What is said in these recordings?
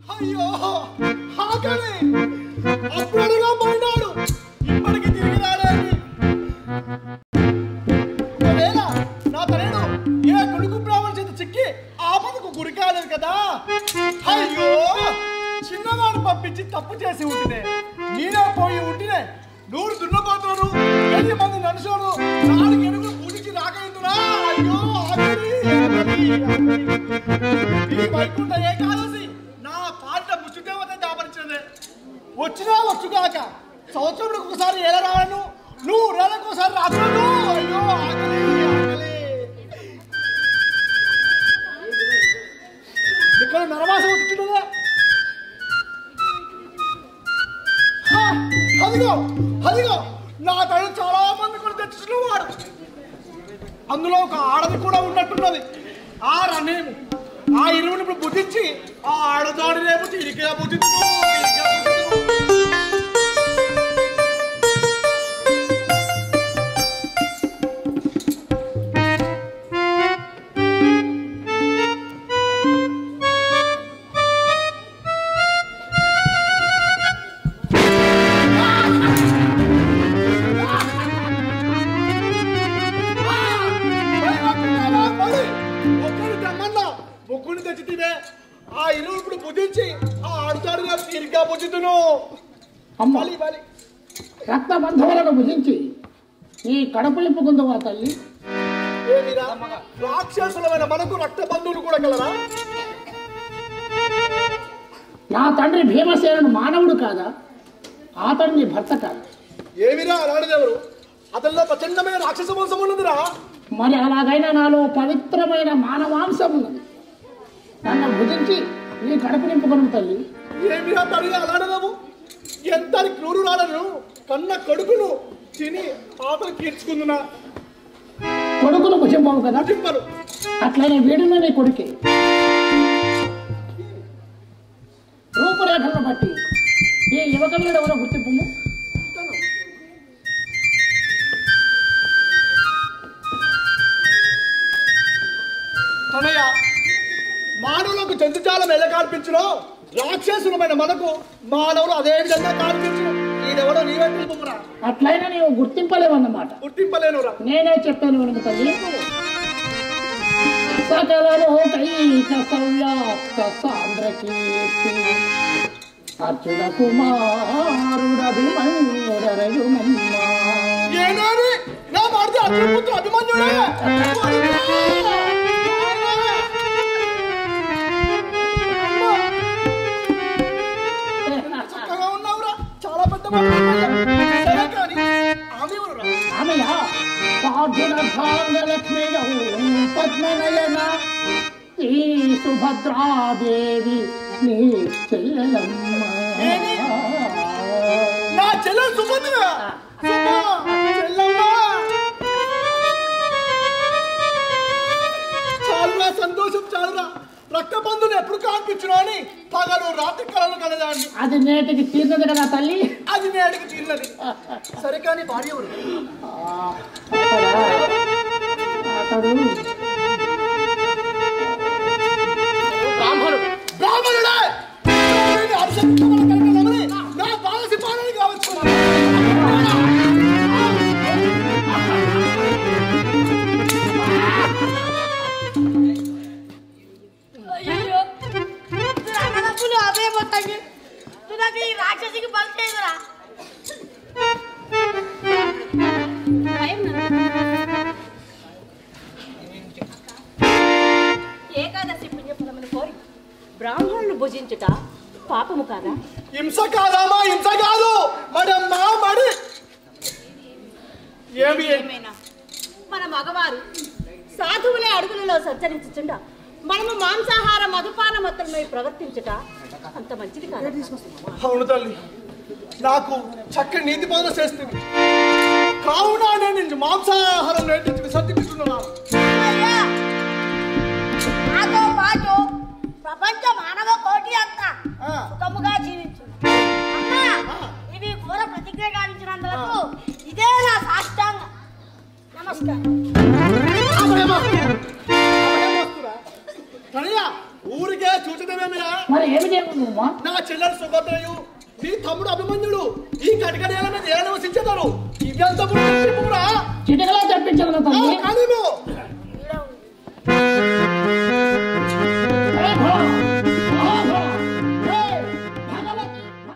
అయ్యో ఆకలి అప్పుడుగా పోయినాడు ఇప్పటికి తిరిగి రాలేదు ఒకవేళ నా తనేడు ఏ కొడుకు బ్రాహ్మణ చేత చిక్కి ఆపదకు గురి కాలేదు కదా అయ్యో చిన్నవాడు పంపించి తప్పు చేసి ఉంటినే నేనే పోయి ఉంటినే నూరు దున్నపోతాను ఎన్ని మంది నడుచోడు నాలుగు ఎనుగులు పూడికి రాకయిందురా అయ్యో ఆకలి, ఆకలి, ఆకలి. ఈ వైకుంఠ ఏకాదశి నా పాట ముచ్చుదేవత దాపరిచినదే వచ్చినా వచ్చుగాక సంవత్సరం ఒకసారి ఎలా రావను నువ్వు నెలకు ఒకసారి రాకూడదు అయ్యో ఆకలి ఆకలి ఇక్కడ నరమాసం వచ్చిందా అదిగో అదిగో నా తల్లి చాలా మంది కూడా తెచ్చుకున్నవాడు అందులో ఒక ఆడది కూడా ఉన్నట్టున్నది ఆ రనేము ఆ ఇరువుని ఇప్పుడు బుద్ధించి ఆ ఆడదాడినేమో తిరిగిగా బుద్ధించు ఒక్కడిని తెమ్మన్నా ఒక్కడిని తెచ్చితే ఆ ఇరువుని ఇప్పుడు బుద్ధించి ఆ ఆడదాడినే తిరిగిగా బుద్ధితును అమ్మ బలి బలి రక్త బంధువులను భుజించి నీ కడుపు నింపుకుందువా తల్లి ఏమిరా రాక్షసులమైన మనకు రక్త బంధువులు కూడా కలరా నా తండ్రి భీమసేనుడు మానవుడు కాదా అతడు నీ భర్త కాదు ఏమిరా అలాంటిదెవరు అతనిలో ప్రచండమైన రాక్షస వంశం ఉన్నదిరా మరి అలాగైనా నాలో పవిత్రమైన మానవాంశం ఉన్నది నన్ను భుజించి నీ కడుపు నింపుకును తల్లి ఏమిరా తల్లి అలాడదాము ఎంత క్రూరురాలను కన్న కొడుకును తిని ఆటలు తీర్చుకుందునా కొడుకును భుజింపవు కదా చింపరు అట్లనే వీడున నీ కొడుకే రూపురేఖలను బట్టి ఈ యువకులను ఎవరో గుర్తింపు తనయ్య మానవులకు జంతుజాలం ఎలా కార్పించునో రాక్షసులమైన మనకు మానవులు అదే విధంగా కార్పించును ఈడెవడో నీవే తెలుపురా అట్లయినా నీవు గుర్తింపలేవన్నమాట గుర్తింపలేనురా నేనే చెప్పాను వినము తల్లి సకల లోకైక సవ్యాప్త సాంద్ర కీర్తి అర్జున కుమారుడభిమన్యుడరయుమమ్మ ఏనాని నా భారత అగ్నిపుత్ర అభిమన్యుడే చక్కగా ఉన్నావురా చాలా పెద్ద మాట సరే కానీ ఆమె ఎవరురా? ఆమెయా పార్థున భాగ్యలక్ష్మియౌ పద్మనయన ఈ సుభద్రాదేవి నీ చెల్లెలమ్మ నా చెల్లెలు సుభద్ర సుమ, చెల్లమ్మ చాలురా సంతోషం చాలురా రక్త బంధువులు ఎప్పుడు కాన్పించును అని పగలు రాత్రి కలలు కలదాండి అది నేటికి తీర్నది కదా తల్లి అది నేడికి తీరినది సరే కానీ భార్య ఎవరు అతడు బ్రాహ్మణుడు బ్రాహ్మణుడే నేను అభిషేకించబడిన కనుకనమని నా బాలసి పాలన కావచ్చు అయ్యో రకరకులు అవే మొత్తంగా నువ్వు నాకు ఈ రాక్షసికి బలి చేయదురా ఏకాదశి పుణ్యఫలమును కోరి బ్రాహ్మణులు భుజించుట పాపము కాదా హింస కాదామా హింస కాదు మడమ్మా మడి ఏమి ఏమైనా మన మగవారు సాధువులే అడుగులలో సంచరించుచుండ మనము మాంసాహార మధుపాన మత్తులమై ప్రవర్తించుట అంత మంచిది కాదు అవును తల్లి నాకు చక్కని నీతి బోధన చేస్తుంది కావున నేను మాంసాహారం నేర్పించి సర్దిపిస్తున్నాను అయ్యా, నాతో పాటు ప్రపంచ మానవ కోటి అంతా ఆ. సుఖముగా జీవించు అమ్మా, ఇవి ఘోర ప్రతిజ్ఞ గావించినందులకు ఇదే నా సాష్టాంగ నమస్కారం కనయ్య ఊరికే చూచడమేమిరా మరి ఏమి చేయము చెల్లెలు సుభద్రయు నీ తమ్ముడు అభిమన్యుడు ఈ కటిక నేల మీద ఎలా నివసించేదారు ఇది అంత కూడా చిటికలో తెప్పించగల తల్లి కానివ్వు ఏ భోళా, మహా భోళా, ఏ భగవతి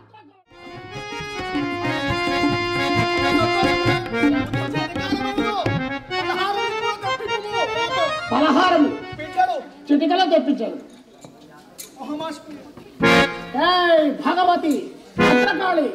పలహారము బిడ్డలు చిటికలో తెప్పించాడు మహమాష్మి ఏయ్ భగవతి భద్రకాళి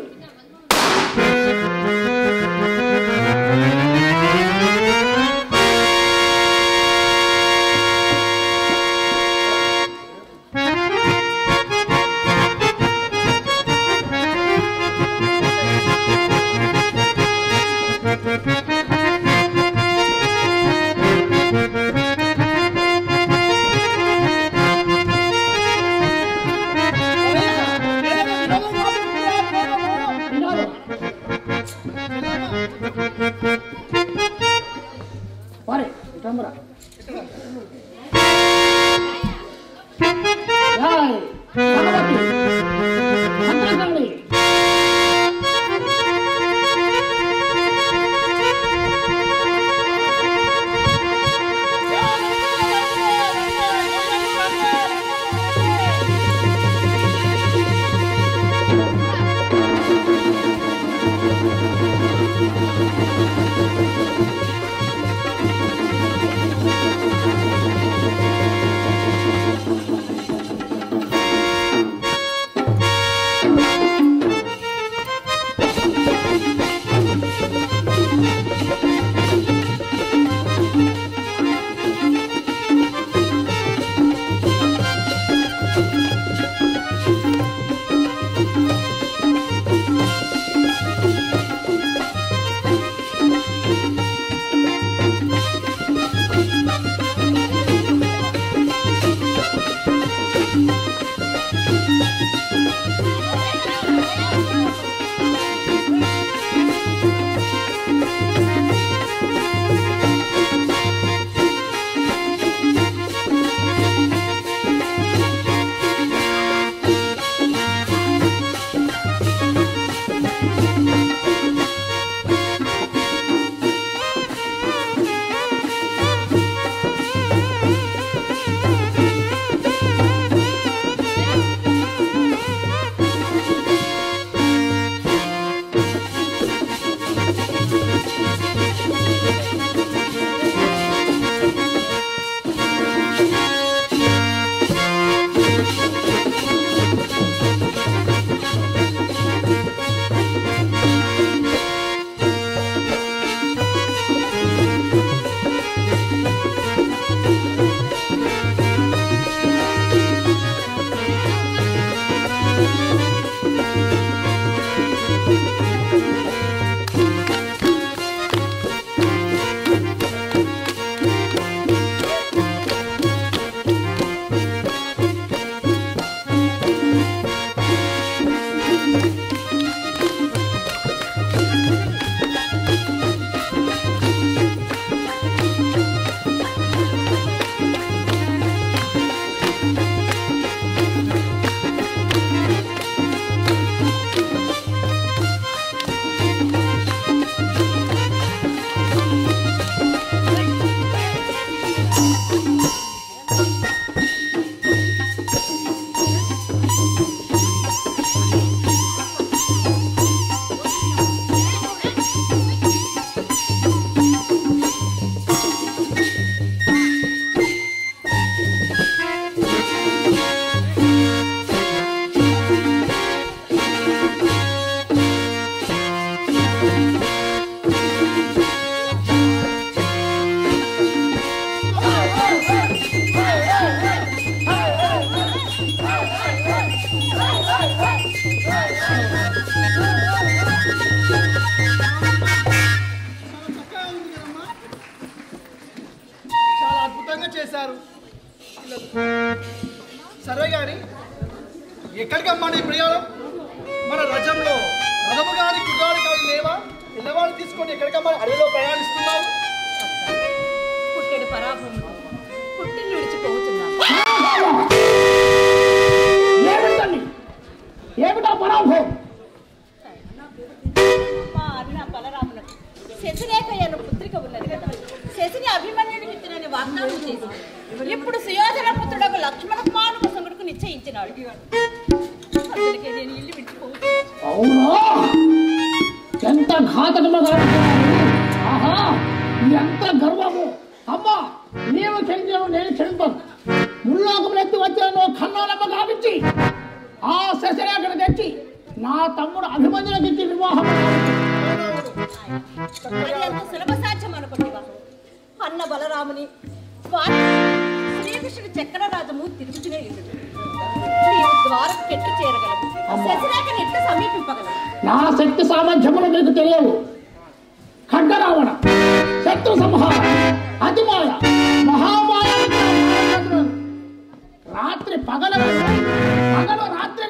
వినోదం వారే ఇటంబరా ఏయ్ భగవతి భద్రకాళి చాలా అద్భుతంగా చేశారు సరే గాని ఎక్కడికమ్మా నీ ప్రయాణం మన రజంలో రథము గాని కుగాలి కాదు లేవా పిల్లవాడిని తీసుకొని ఎక్కడికమ్మా అడవిలో ప్రయాణిస్తున్నావు పుట్టెడు పరాభవంతో పుట్టిని విడిచిపోతున్నాను ఏమిటి తల్లి లేదు ఇప్పుడు సుయోధన పుత్రుడు లక్ష్మణ కుమారుడు సంగడుకు నిశ్చయించినాడు అందుకే నేను ఇల్లు విడిచిపోతున్నాను అవునా ఎంత ఘాతకముగా ఆహా ఎంత గర్వము అమ్మా నీవు చెందిన నేను చెందుతాను ముల్లోకములు ఎత్తి వచ్చాను కన్నోలమ్మ గావించి ఆ శశరేఖను తెచ్చి నా తమ్ముడు అభిమందులకు ఇచ్చి వివాహం అది అంత సులభ సాధ్యం అనుకుంటువా అన్న బలరాముని స్వామి శ్రీకృష్ణుడు చక్రరాజము తిరుగుతూనే ఉండదు నీవు ద్వారం కెట్టు చేరగలవు అమ్మా. శశిరేఖ నెట్టు సమీపింపగలవు నా శక్తి సామర్థ్యములు మీకు తెలియవు ఖడ్గరావణ శత్రు సంహార అతిమాయ మహామాయ రాత్రి పగల పగలు రాత్రి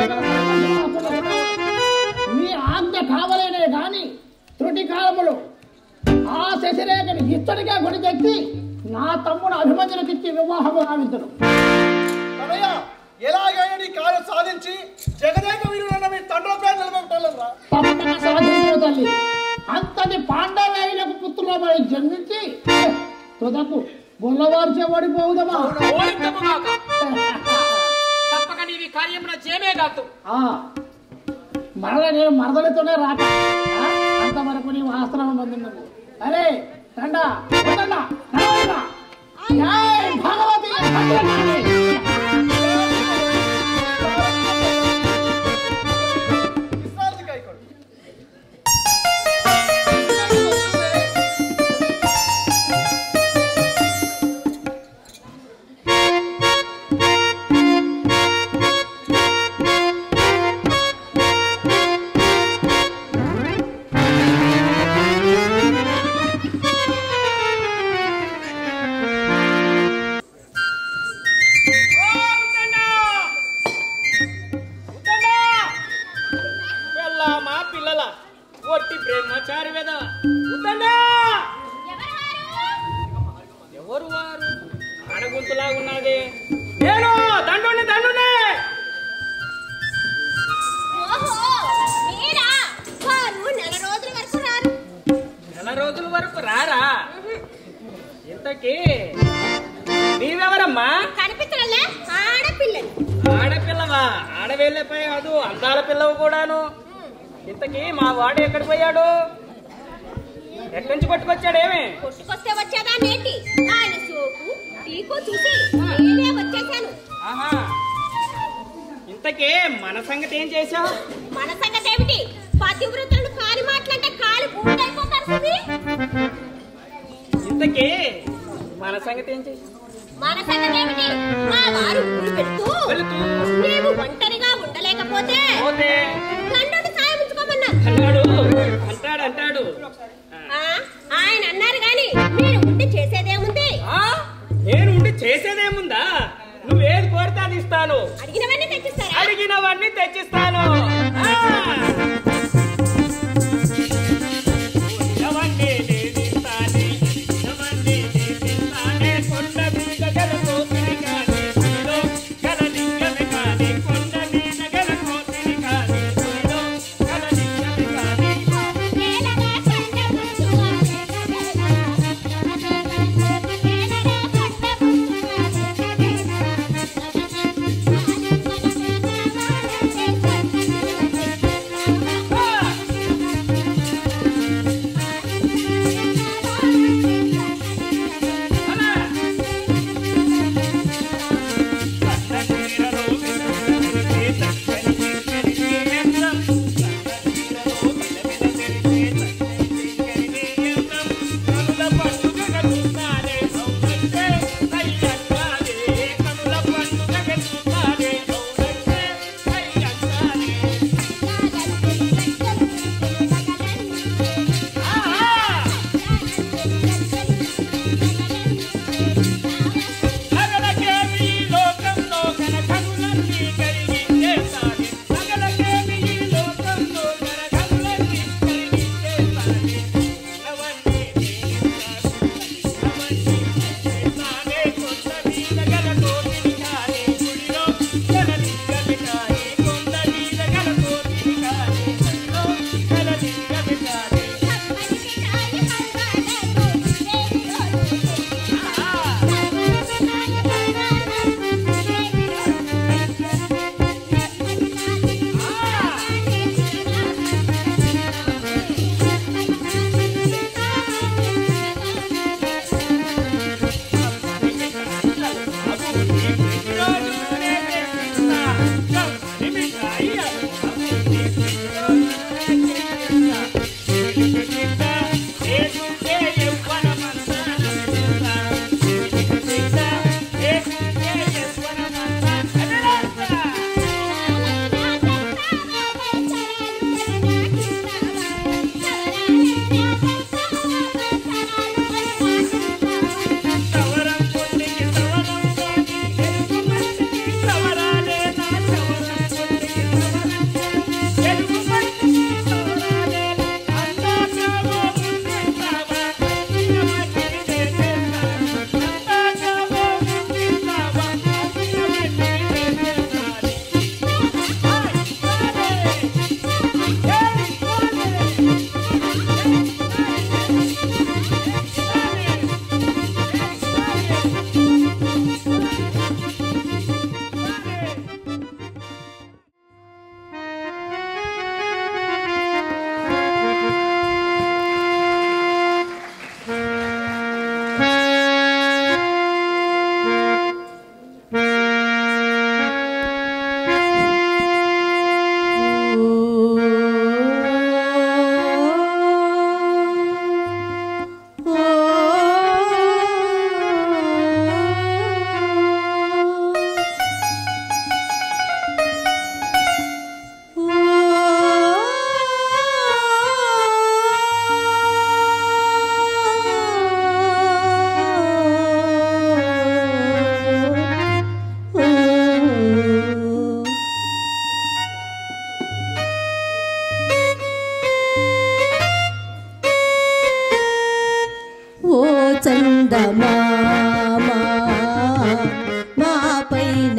మీ ఆజ్ఞ కావలేనే గాని త్రుటి కాలములు ఆ శశిరేఖని ఇత్తడిగా గుడి తెచ్చి నా తమ్ముడు అభిమంతులకు ఇచ్చి వివాహము గావించడు తనయ్య ఎలాగైనా నీ కార్యం సాధించి జగదేక వీరుడైన మీ తండ్రి పేరు నిలబెట్టాలరా తప్పక సాధించిన తల్లి అంతటి పాండవేయులకు పుత్రులమై జన్మించి తుదకు బొల్లవారిచే ఓడిపోవుదమా ఓడించముగాక తప్పక నీవి కార్యమున జయమే కాదు ఆ, మరల నేను మరదలతోనే రాక ఆ, అంతవరకు నీవు ఆశ్రమం పొందినవు అరే రండా వదన్నా, నడవండా. జై భగవతి భద్రకాళి. విశ్రాంతి కైకొడు వెళ్ళామా పిల్లల ఒట్టి బ్రహ్మచారి వెద ఉద్దండా ఎవరు వారు అడగుంతులా ఉన్నది నేను దండుని దండుని ఓహో మీరా వారు నెల రోజుల వరకు రారు నెల రోజుల వరకు రారా ఇంతకీ నీవెవరమ్మా కనిపించడలే ఆడపిల్లని ఆడపిల్లవా ఆడవేళ్ళపై కాదు అందాల పిల్లవు కూడాను ఇంతకీ మా వాడు ఎక్కడికి పోయాడు ఎక్కడి నుంచి పట్టుకొచ్చాడేమి కొట్టుకొస్తే వచ్చేదా నేటి ఆయన సోపు టీకో చూసి నేనే వచ్చేసాను ఆహా ఇంతకీ మన సంగతి ఏం చేశావు మన సంగతి ఏమిటి పతివృతులను కాలి మాటలంటే కాలి బూటైపోతారు సుమి ఇంతకీ మన సంగతి ఏం చేశావు మన సంగతి ఏమిటి మా వారు ఊరు పెడుతూ వెళుతూ నీవు ఒంటరిగా ఉండలేకపోతే పోతే తండ్రి సాయం ఉంచుకోమన్నారు అన్నాడు అంటాడు అంటాడు ఆ, ఆయన అన్నారు గాని మీరు ఉండి చేసేదేముంది ఆ? నేను ఉండి చేసేదేముందా నువ్వేది కోరితే అది ఇస్తాను అడిగినవన్నీ తెచ్చిస్తారా అడిగినవన్నీ తెచ్చిస్తాను ఆ! ఎవరిని నేనిస్తానే, ఎవరిని నేనిస్తానే, కొండ మీద గల కోకిలి కాని, గుడిలో గల లింగమే కాని, కొండ మీద గల కోకిలి కాని, గుడిలో గల లింగమే కాని. నేలగా కొండ పుచ్చుకోలే నేలగా కొండ పుచ్చుకోలే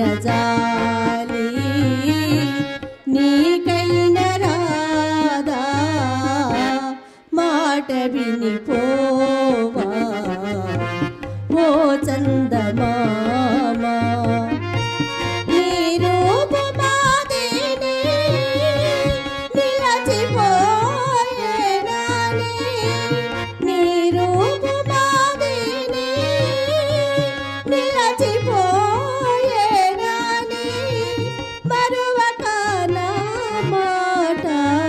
జాలి నీకైన రాదా మాట వినిపోవా ఓ చందమామా నీ రూపమాదేనే నిలచిపోయేనాని నీ రూపమాదేనే నిలచిపోయేనాని మరువక నా మాట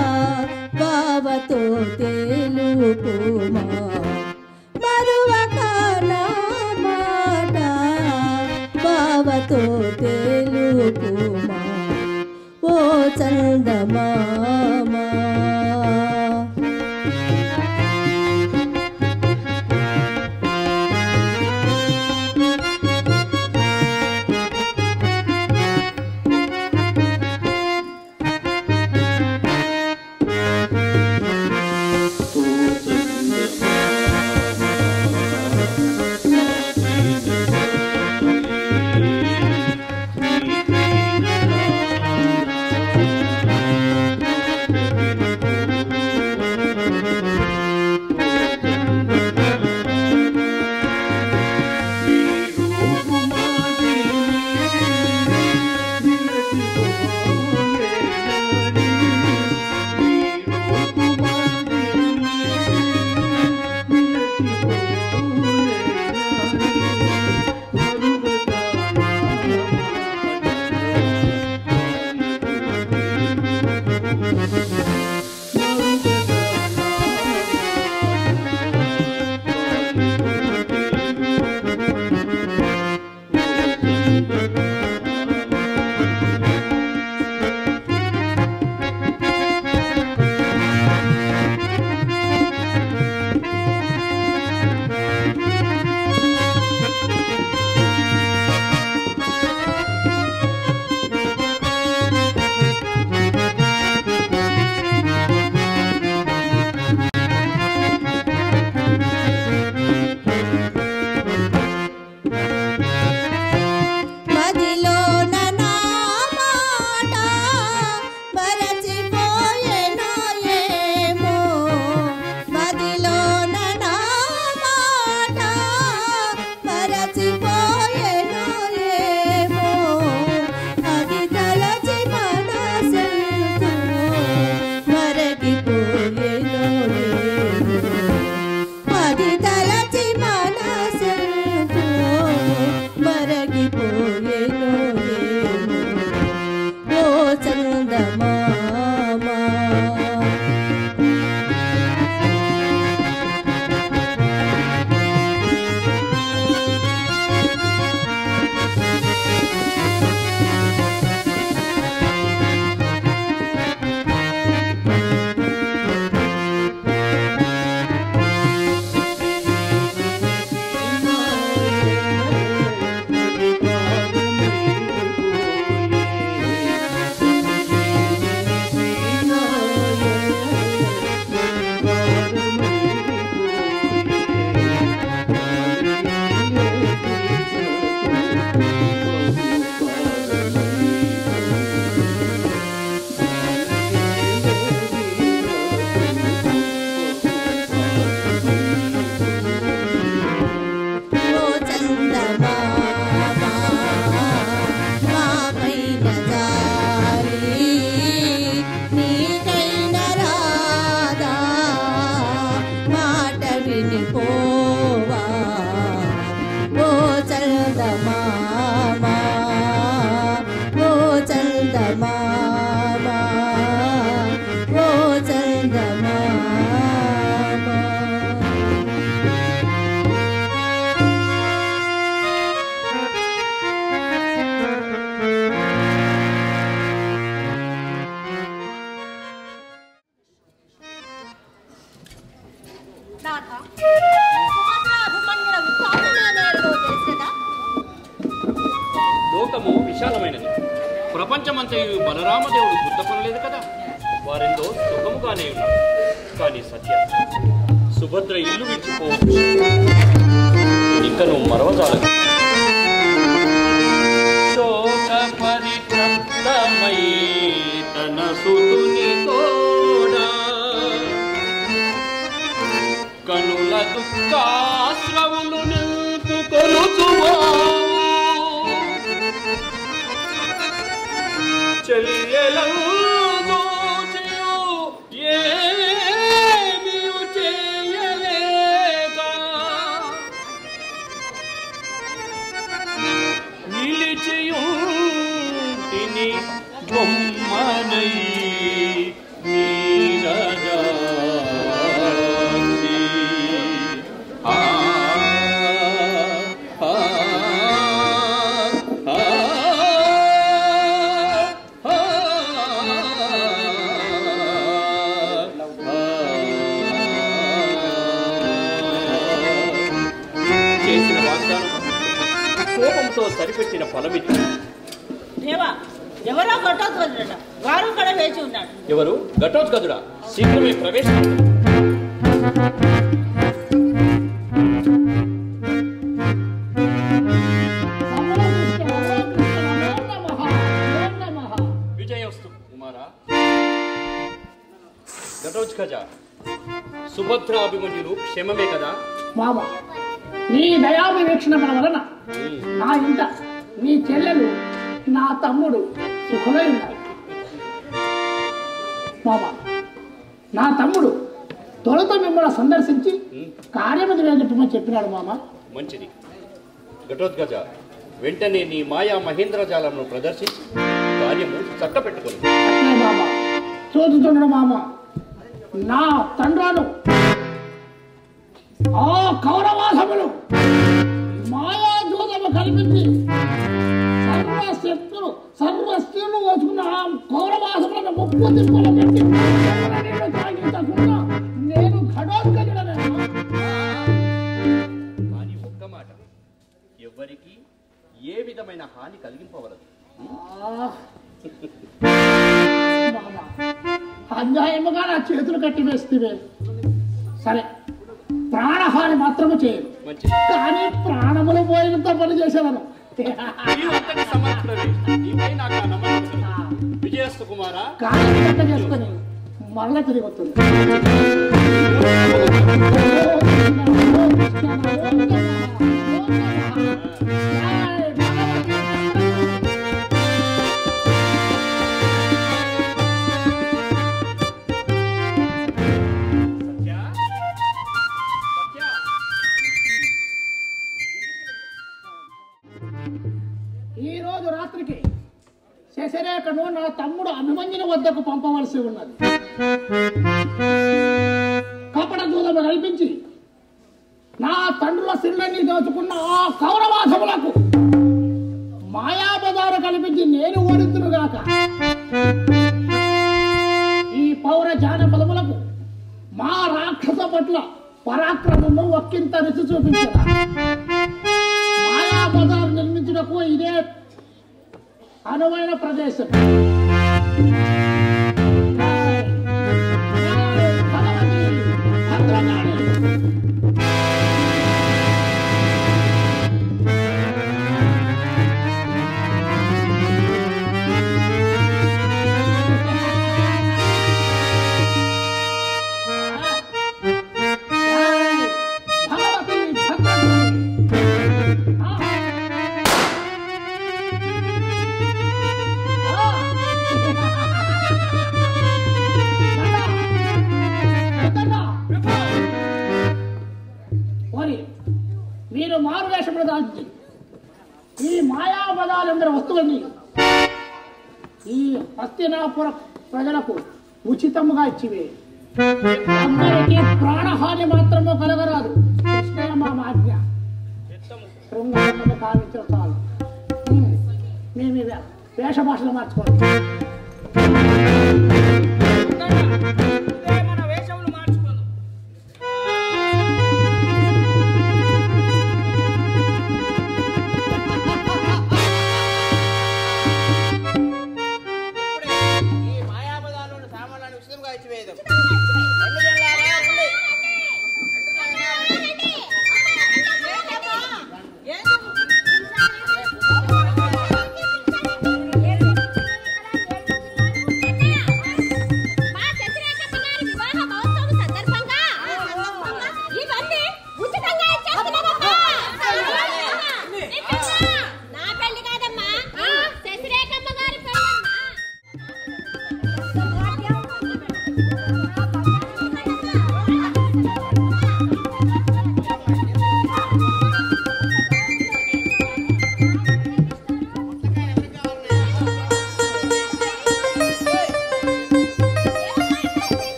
బావతో తెలుపుమా మరువక నా మాట బావతో తెలుపుమా ఓ చందమామా మదిలోన నా మాట మరచిపోయెనో ఏమో మదిలోన నా మాట మరచిపోయెనో ఏమో అది తలచి మనసెంతో మరగిపోయెనో ఏమో అది తలచి మనసెంతో మరగిపోయెనో ఏమో ఓ చందమామా ఓ చందమామా మా పైన జాలి నీకైన రాదా మాట వినిపోవా ఓ చందమామా ఓ చందమామా ఓ చందమామా నాథ సుభద్రాభిమన్యుల విశ్వాసమేదో తెలిసినదా లోకము విశాలమైనది ప్రపంచమంతయు బలరామదేవుడు గుర్తపనలేదు కదా వారెందో సుఖముగానే ఉన్నారు కానీ సత్య సుభద్ర ఇల్లు విడిచిపోవచ్చు ఇంకను మరవజాలదు శోక కాంచియుంటిని బొమ్మనై నీరజాక్షి. ఆ, ఆ, ఆ, చేసిన వాగ్దానం కోపంతో సరిపెట్టిన ఫలమిది దేవా ఎవరో కొట్టొద్దు వారు కూడా వేచి ఉన్నాడు ఎవరు ఘటోత్కచుడా శీఘ్రమే ప్రవేశం విజయోస్తు కుమారా ఘటోత్కజ సుభద్ర అభిమన్యులు క్షేమమే కదా మామ నీ దయాభివీక్షణముల వలన నా ఇంట నీ చెల్లెలు నా తమ్ముడు సుఖమై ఉన్నారు మామ నా తమ్ముడు తొలుత మిమ్మల్ని సందర్శించి కార్యము నివేదించమని చెప్పినాడు మామ మంచిది ఘటోత్కజ వెంటనే నీ మాయా మహేంద్రజాలను ప్రదర్శించి కార్యము చక్కపెట్టుకొని అట్లే మామ చూచుచుండడు మామ నా తండ్రాను ఆ కౌరవాసములు మాయా దూతము కల్పించి సర్వ శక్తులు సర్వ స్త్రీలు వచ్చుకున్న ఆ కౌరవాసములను ముప్పు తిప్పులు పెట్టి ఎవరి నీళ్లు తాగించకుండా నేను ఖడోత్కజుడనే కానీ ఒక్క మాట ఎవ్వరికి ఏ విధమైన హాని కలిగింపవలదు మామ అన్యాయముగా నా చేతులు కట్టి వేస్తే సరే ప్రాణహాని మాత్రము చేయను మంచిది కానీ ప్రాణములు పోయినంత పని చేసేవాను నీవు అంతటి సమర్థుడవే. నీపై నాకు ఆ నమ్మకం కలదు. విజయస్తు కుమారా కానీ లెక్క చేసుకొని మరల తిరిగి వస్తుంది సత్య సత్య ఈ రోజు రాత్రికి శశరేఖను నా తమ్ముడు అభిమన్యుని వద్దకు పంపవలసి ఉన్నది కపట దూతము కల్పించి నా తండ్రుల సిల్లన్ని దోచుకున్న ఆ కౌరవాసములకు మాయాబజారు కల్పించి నేను ఓడించునుగాక ఈ పౌర జానపదములకు మా రాక్షస పట్ల పరాక్రమము ఒక్కింత రుచి చూపించరా మాయా బజార్ నిర్మించుటకు ఇదే అనువైన ప్రదేశం జై, జై భగవతి భద్రకాళి. జై, భగవతి భద్రకాళి. ఆహా. ఓరి మీరు మారు వేషములు దాల్చి ఈ మాయాపదాలందరి వస్తువుల్ని ఈ హస్తినాపుర ప్రజలకు ఉచితముగా ఇచ్చివే అందరికీ ప్రాణహాని మాత్రము కలగరాదు కృష్ణయ్య మా ఆజ్ఞ శృంగారము కావించడం చాలు ఉమ్, మేము ఈ వే- వేష భాషలు మార్చుకోండి మన వేషములు మార్చుకుందాం ఇప్పుడే ఈ మాయాపదాలను సామాన్యాన్ని ఉచితంగా ఇచ్చివేయదాం రెండు జనులారా, రండి. మా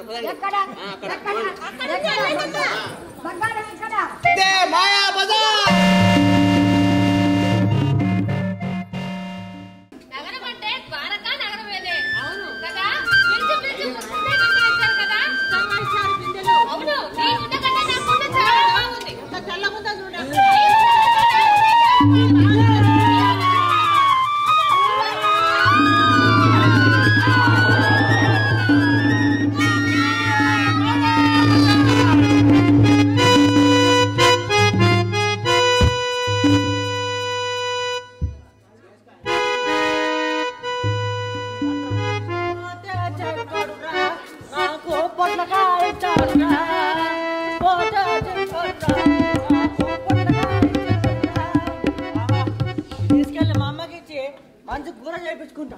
ఎక్కడ ఎక్కడ ఎక్కడ బంగారం ఎక్కడ మాయా బజార్ నగరం అంటే ద్వారకా నగరమేలే అవును కదా పిలిచి పిలిచి ముందే గమనించారు కదా సంవత్సరాలు బిందెలు అవును నీ గుండె కంటే నా గుండె చాలా బాగుంది తెల్లగుందా చూడండి తీసుకెళ్ళి మా అమ్మకి ఇచ్చి మంచి కూర చేయించుకుంటాం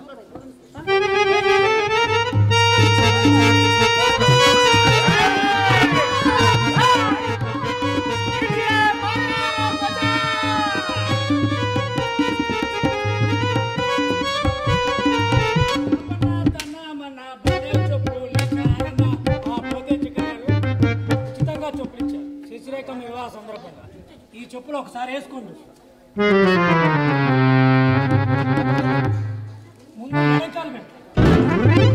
ఉచితంగా చెప్పులు ఇచ్చారు శశిరేఖమ్మ వివాహ సందర్భంగా ఈ చెప్పులు ఒకసారి వేసుకోండి ముందు వెనకాల పెట్టు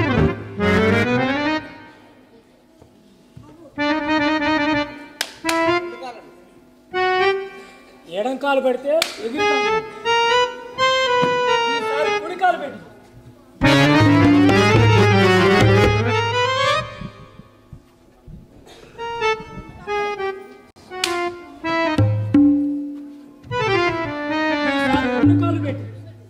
ఎడంకాలు పెడితే ఎగురుతాం ఈసారి కుడికాలు పెట్టి ఈసారి రెండు కాలు పెట్టి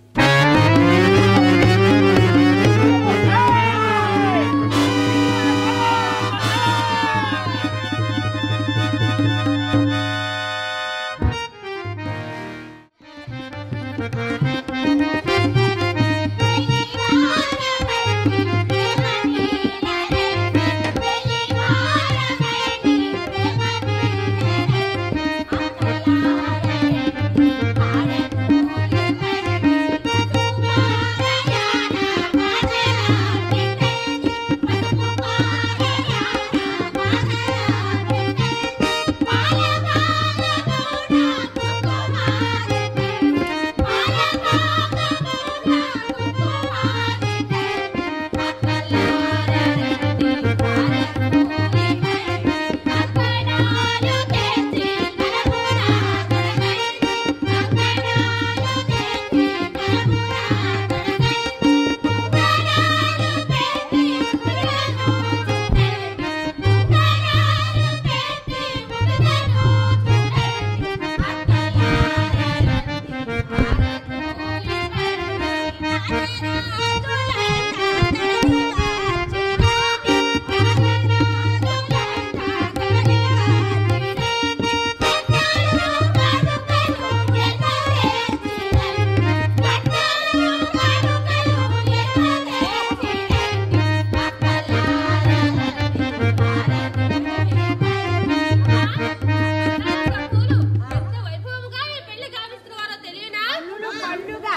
ఎంత వైభవంగా ఈ పెళ్లి గావిస్తున్నారో తెలియనా పండుగ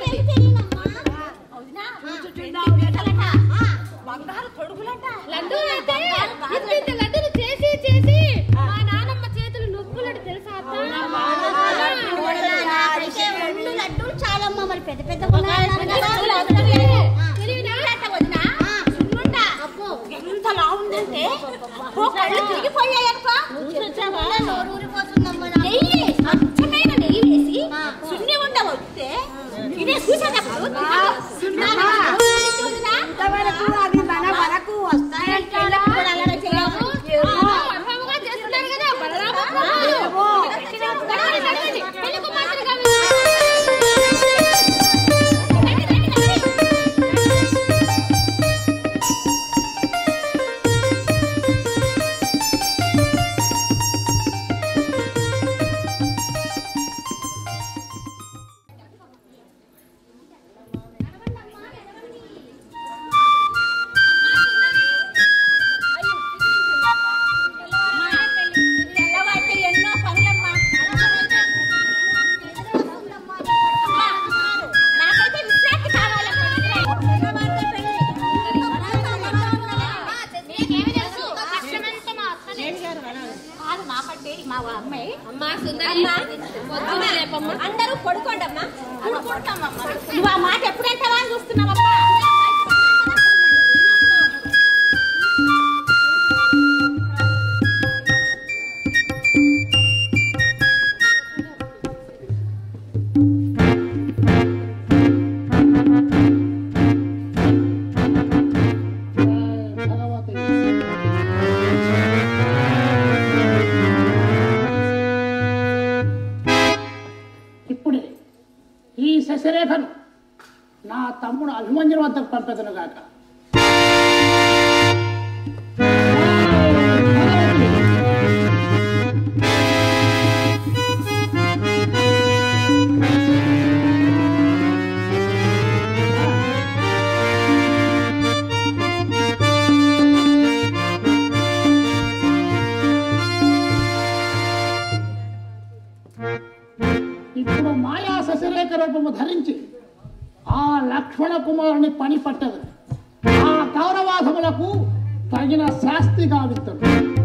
అవునా పెట్టలట బంగారు తొడుగులట లడ్డూలైతే ఇంత లడ్డూలు చేసి చేసి మా నానమ్మ చేతులు నొప్పులట తెలుసా అత్త? రెండు లడ్డూలు చాలమ్మా మరి పెద్ద పెద్ద ఎంత లావుందంటే ఓ కళ్ళు తిరిగిపోయాయనుకో నెయ్యి స్వచ్ఛమైన నెయ్యి వేసి సున్ని ఉండ వస్తే ఇదే చూసేటప్పుడు ఇంతవరకు అవి మన వరకు వస్తాయంటారా వైభవంగా చేస్తున్నారు కదా బలరామ నడవండి, నడవండి. పెళ్లి కుమార్తెలు గావిస్తున్నారు. నువ్వు ఆ మాట ఎప్పుడంటావా అని చూస్తున్నావమ్మా భగవతి ఇప్పుడే ఈ శశిరేఖను నా తమ్ముడు అభిమన్యుని వద్దకు పంపెదను గాక ఇప్పుడు మాయా శశిరేఖ రూపము ధరించి ఆ లక్ష్మణ కుమారుని పని పట్టదు ఆ కౌరవాసములకు తగిన శాస్తి గావిత్తడు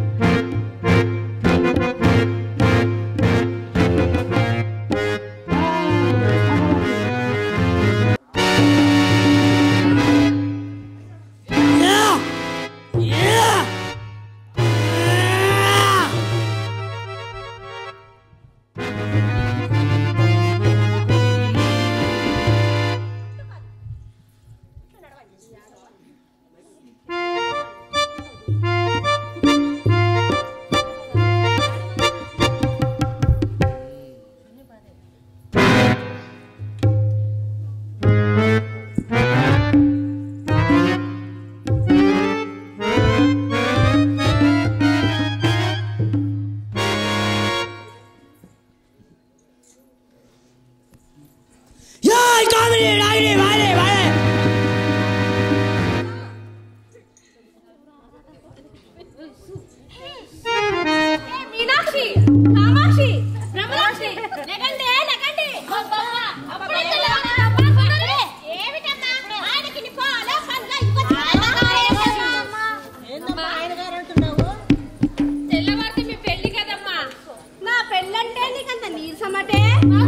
మీనాక్షి కామాక్షి బ్రహ్మరాక్షి లెగండి లెగండి అప్పుడే తెల్లవారు. ఏమిటమ్మా ఆయనకి నీ పాలు పండ్లు ఇవ్వచ్చు. ఏందమ్మా ఆయన గారు అంటున్నావు తెల్లవారితే మీ పెళ్లి కదమ్మా నా పెళ్ళంటే నీకంత నీరసమటే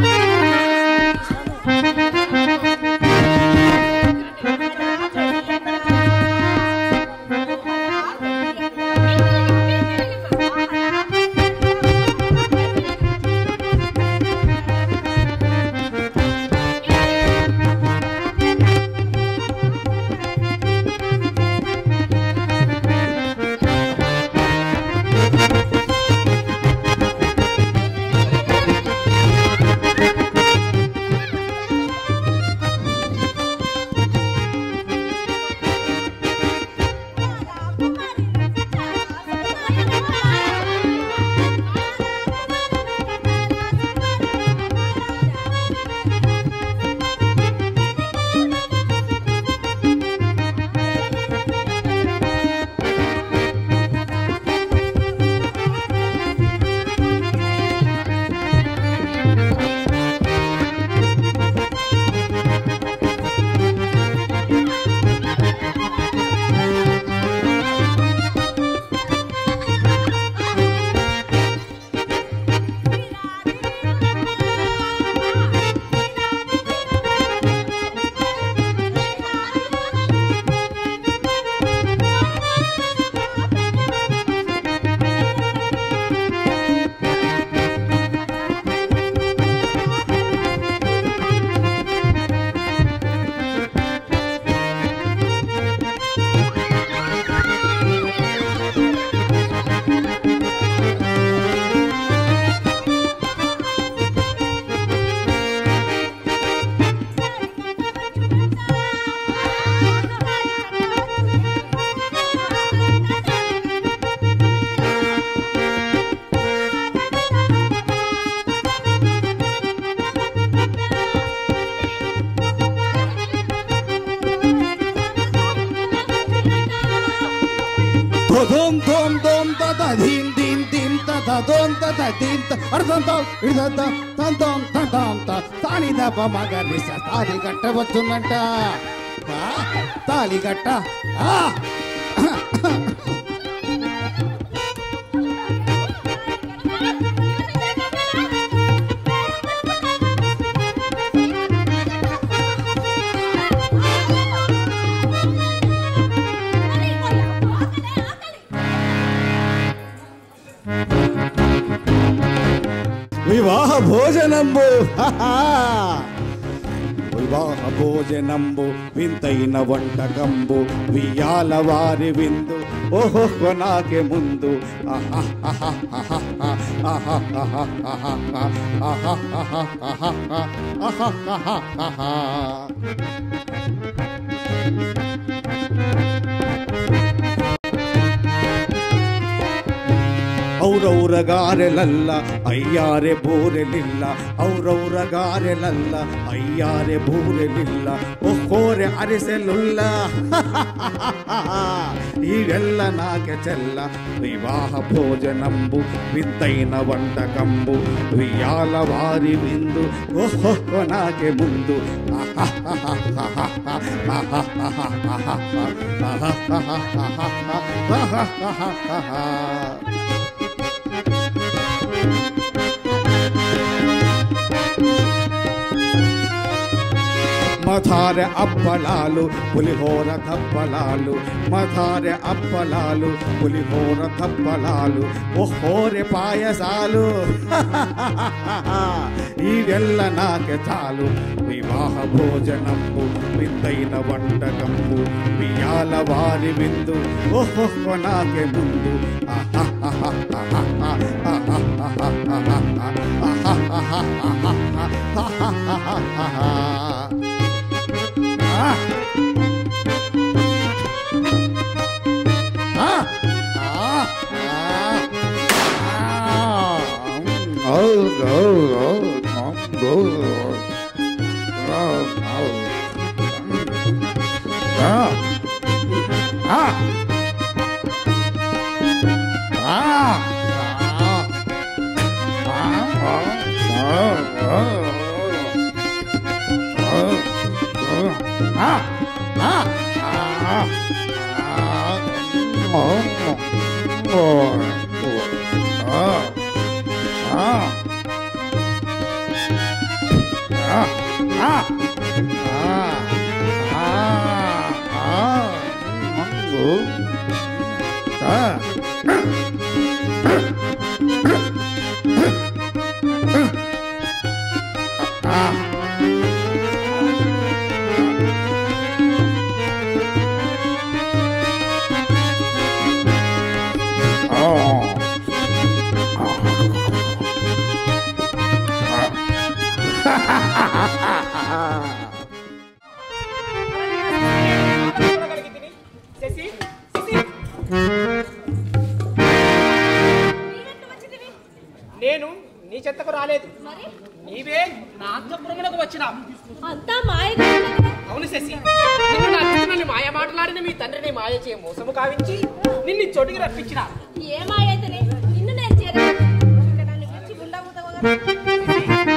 ధోం ధోం ధోం తత ధీం ధీం ధీం తత ధోం తత ధీం త అర్థం తో ఇదంత తం తం తం తం త తాని దప మగ నిస తాలి కట్టవచ్చునంట ఆ, తాలి కట్ట ఆ ఆ వివాహ భోజనంబు వివాహ భోజనంబు వింతైన వంటకంబు వియాల వారి విందు ఓహో నాకే ముందు ఆహా, ఆహా, ఆహా, ఆహా, ఆహా, ఆహా, ఆహా, ఆహా, ఆహా, ఆహా, ఆహా, ఆహా. ಔರೌರಗಾರೆಲಲ್ಲ ಅಯ್ಯಾರೆ ಬೋರೆಲಿಲ್ಲ ಔರೌರಗಾರೆಲಲ್ಲ ಅಯ್ಯಾರೆ ಬೋರೆಲಿಲ್ಲ ಒಕ್ಕೋರೆ ಅರಿಸೆಲುಲ್ಲ ఈవెల్ల నాకె చెల్ల వివాహ భోజనంబు వింతైన వంటకంబు వియాల వారి విందు ఓహో నాకే ముందు మథారె అప్పలాలు పులిహోర తప్పలాలు మథారె అప్పలాలు పులిహోర తప్పలాలు ఓహోరె పాయసాలు ఈవెల్ల నాకె చాలు వివాహ భోజనంబు వింతైన వంటకంబు వియాల వారి విందు ఓహో నాకే ముందు శశి శశి నేను నీ చెత్తకు రాలేదు నీవే నా అంతఃపురమునకు వచ్చినా అంతా మాయగా అవును శశి నిన్ను నా చిన్నని మాయ మాట్లాడిన మీ తండ్రిని మాయ చే మోసము కావించి నిన్ను ఈ చోటికి రప్పించిన ఏ మాయైతేనే నిన్ను నేను చేరాను ఇక నన్ను పిలిచి ఉండబోతావా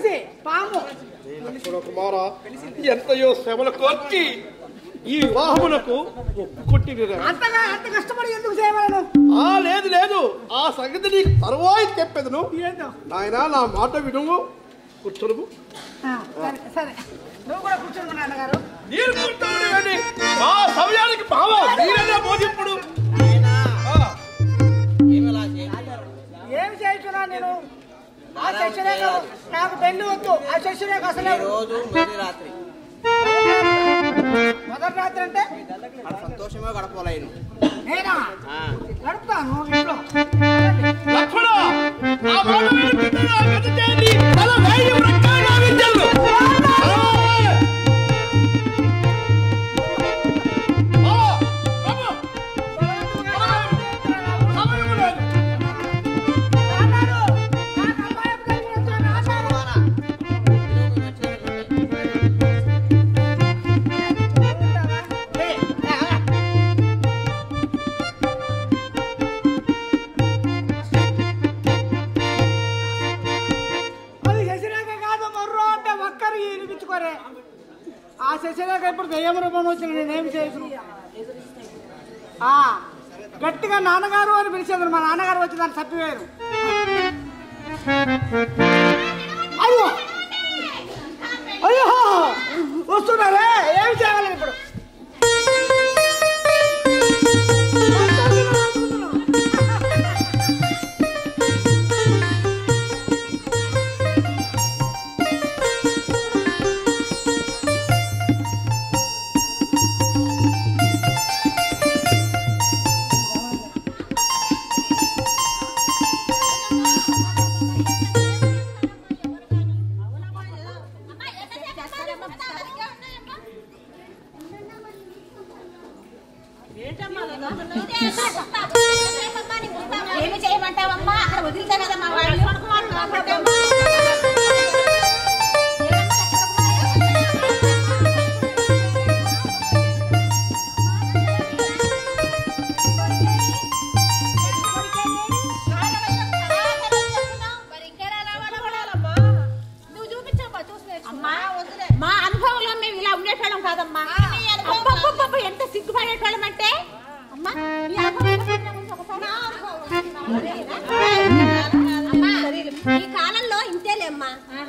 పులిసి పాము లక్ష్మణ కుమార ఎంతయో శ్రమల కోర్చి ఈ వివాహమునకు ఒప్పుకొట్టినరా అంతగా అంత కష్టపడి ఎందుకు చేయవలను ఆ లేదు లేదు ఆ సంగతి నీకు తర్వాయి చెప్పేదను ఏంటో నాయనా నా మాట వినుము కూర్చొనుము ఆ, సరే సరే నువ్వు కూడా కూర్చోను నాన్నగారు మీరు కూర్చోండి మా సమయానికి బావ మీరన్నా బోధింపుడు ఆ, ఏమి చేస్తున్నా నేను ఆ శశిరేఖ నాకు పెళ్లి వద్దు ఆ శశిరేఖ అసలే రోజు మొదటి రాత్రి మొదటి రాత్రి అంటే ఆడ సంతోషమే గడపలేను నేనా గడుపుతాను ఇంట్లో లక్ష్మణ ఆ మాట వినుకుంటే నా గతి చేయండి. తల వేయి వ్రక్కాయ నా విద్యలు. ఆ! ఆ, బాబు, సమయము లేదు. అది శశిరేఖ కాదు మర్రో అంటే ఒక్కరు వినిపించుకోరే ఆ శశిరేఖ ఇప్పుడు దయ్యం రూపం వచ్చిన నేనేం చేయను ఆ గట్టిగా నాన్నగారు అని పిలిచేది మా నాన్నగారు వచ్చి దాన్ని తప్పివేయరు అయ్యో అయ్యో వస్తున్నారే ఏం చేయాలి ఇప్పుడు ఏమి చేయమంటావమ్మా అక్కడ వదిలితే కదా మా వాళ్ళు మా అనుభవంలో మేము ఇలా ఉండేటోళ్ళం కాదమ్మా అబ్బబ్బబ్బబ్బ, ఎంత సిగ్గుపడేటోళ్ళం అంటే అమ్మా నీ అనుభవం ఎలా ఉంది ఒకసారి? అమ్మా, ఈ కాలంలో ఇంతేలేమ్మా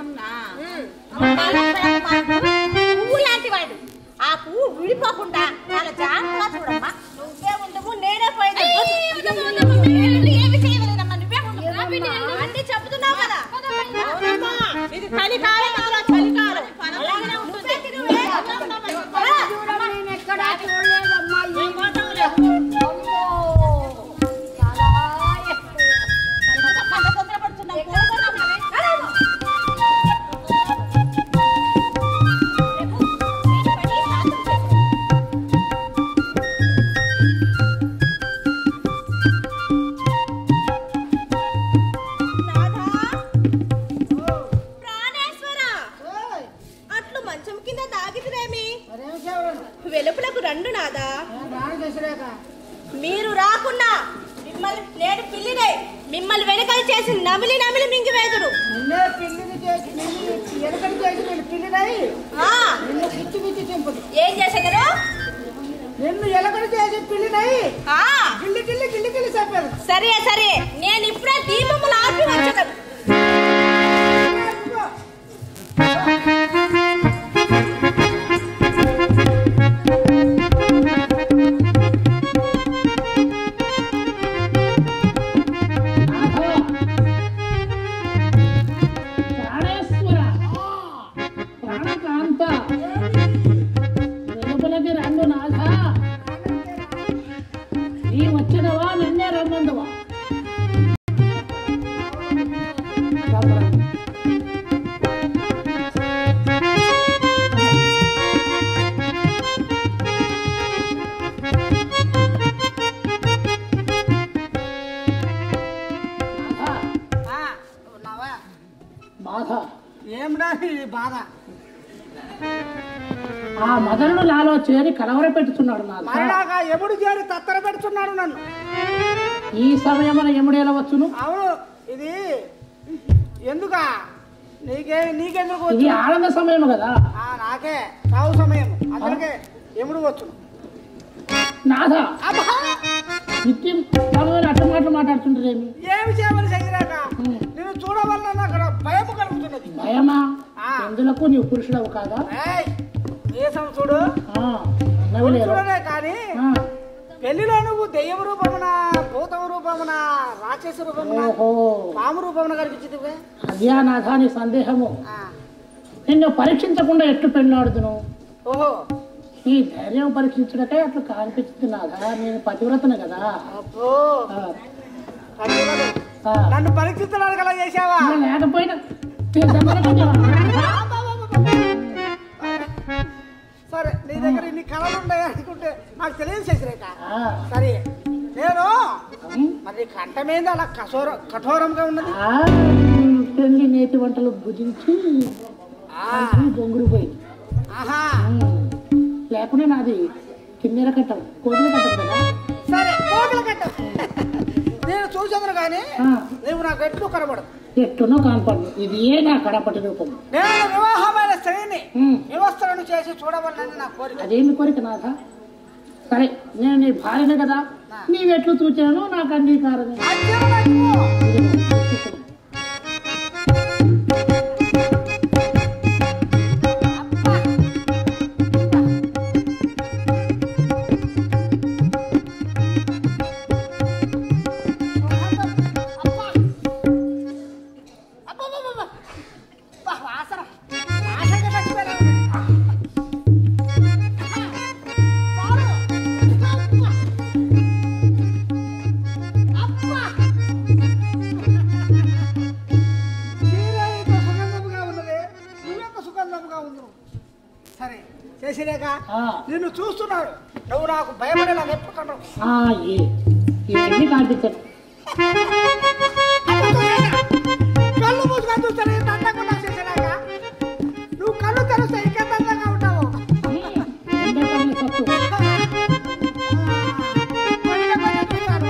పువ్వు లాంటి వాడు ఆ పువ్వు విడిపోకుండా చాలా జాగ్రత్తగా చూడమ్మా నువ్వే ఉండవు నేనే పోయేది ఏమి చేయలేదమ్మా నువ్వే ఉండవు అన్ని చెప్తున్నావు కదా అవునమ్మా, ఇది చలికాలం అందులో చలికాలం అలాగనే ఉంటుంది నేను ఎక్కడా చూడలేదమ్మా ఈ అట్లు మంచం కింద దాగితురేమి మరేం చేయవలను వెలుపులకు రండు నాదా నేను రాను శశిరేఖ మీరు రాకుండా మిమ్మల్ని నేను పిల్లినే మిమ్మల్ని వెనుకలు చేసి నమిలి నమిలి మింగివేదుడు నిన్నే పిల్లిని చేసి నిన్ను ఎనకటి చేసి నేను పిల్లినై ఆ, నిన్ను పిచ్చి పిచ్చి చెంపుదు ఏం చేసేదరు నిన్ను ఎలకటి చేసి పిల్లినై ఆ, గిల్లి గిల్లి గిల్లి గిల్లి చెప్పారు సరే సరే నేను ఇప్పుడే దీపములు ఆపి వచ్చేదను ప్రాణేశ్వర ప్రాణకాంత వెలుపలకి రండు నాథ నీ వచ్చినవా నిన్నే రమ్మందువా బాధ ఏమిరా ఈ బాధ ఆ మదనుడు నాలో చేరి కలవర పెట్టుతున్నాడు నాథ మరణాగా ఎముడు చేరి తత్తర పెడుతున్నాడు నన్ను ఈ సమయమున ఎముడేలా వచ్చును అవును ఇది ఎందుక నీకే నీకెందుకు ఇది వచ్చు ఆనంద సమయం కదా ఆ, నాకే సాగు సమయం అందరికే ఎముడు వచ్చు నాథ నిత్యం బాబు అట్ట మాటలు మాట్లాడుతుంటారేమి ఏమి చేయమని సగిరాక నేను చూడవల్ల నాకు అక్కడ భయం కలుగుతున్నది భయమా ఆ. ఎందులకు నీవు పురుషుడవు కాదా ఏయ్, దేశం చూడు ఆ, నవ్వులేరు చూడలే కానీ ఆ, పెళ్లిలో నువ్వు దెయ్యం రూపమున భూతం రూపమున రాక్షస రూపమున ఓహో పాము రూపమున కనిపించింది అద్యా నాథ నీ సందేహము నిన్ను పరీక్షించకుండా ఎట్లు పెళ్ళాడుదును ఓహో ఈ ధైర్యం పరీక్షించడకే అట్లా కనిపించింది నాథ నేను పతివ్రతను కదా అబ్బో ఆ, పతివ్రత. ఆ. నన్ను పరీక్షించడానికి అలా చేశావా ఇలా లేకపోయినా తీర్థమనుకుంటావా? సరే నీ దగ్గర ఇన్ని కళలు ఉన్నాయి అనుకుంటే నాకు తెలియదు శశిరేఖ ఆ, సరే నేను ఉమ్. మరి కంఠమేంది అలా కఠోర కఠోరంగా ఉన్నది ఆ, పెళ్లి నేతి వంటలు భుజించి ఆ, బొంగురు పోయి ఆహా లేకుండా నాది కిన్నెర కట్టం కోతుల కట్టం కదా సరే కోతుల కట్ట నేను చూసాను కానీ ఆ. నువ్వు నాకు ఎట్లు కనబడదు ఎట్టునో కాన్పడు ఇది ఏ నా కడపటి రూపం నేను వివాహమైన స్త్రీని ఉమ్. వ్యవస్థలను చేసి చూడవలని నా కోరిక అదేమి కోరిక నాథ సరే నేను నీ భార్యనే కదా నీవెట్లు చూచానో నాకు అంగీకారమే అర్జునుడు నాకు వాసన వాసనగా చచ్చిపోయాను సుగంధముగా ఉన్నది నువ్వెంత సుగంధముగా ఉన్నావు సరే చేసినాక ఆ. నిన్ను చూస్తున్నాడు నువ్వు నాకు భయపడేలా ఎప్పుడు కన్నావు ఆ, ఏ ఇవన్నీ కనిపించదు కళ్ళు మూసుకొని చూస్తాను ఇంత అందంగా ఉన్నావు చేసినాక నువ్వు కళ్ళు తెరిస్తే ఇంకెంత అందంగా ఉంటావు ఎండ పడిన సత్తు కొంచెం కొంచెం చూస్తాను.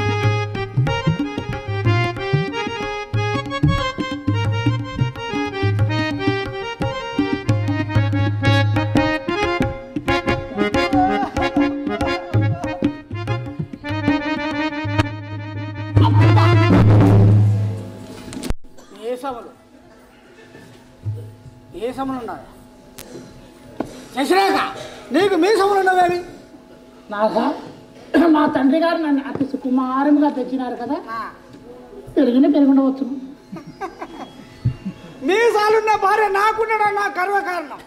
ఏసములు ఏసములు ఉన్నాయి చేసినాక నీకు మీసములు ఉన్నవేమి నాథ మా తండ్రి గారు నన్ను అతి సుకుమారంగా తెచ్చినారు కదా పెరుగునే పెరుగుండవచ్చు మీసాలున్న భార్య నాకుండడం నా గర్వ కారణం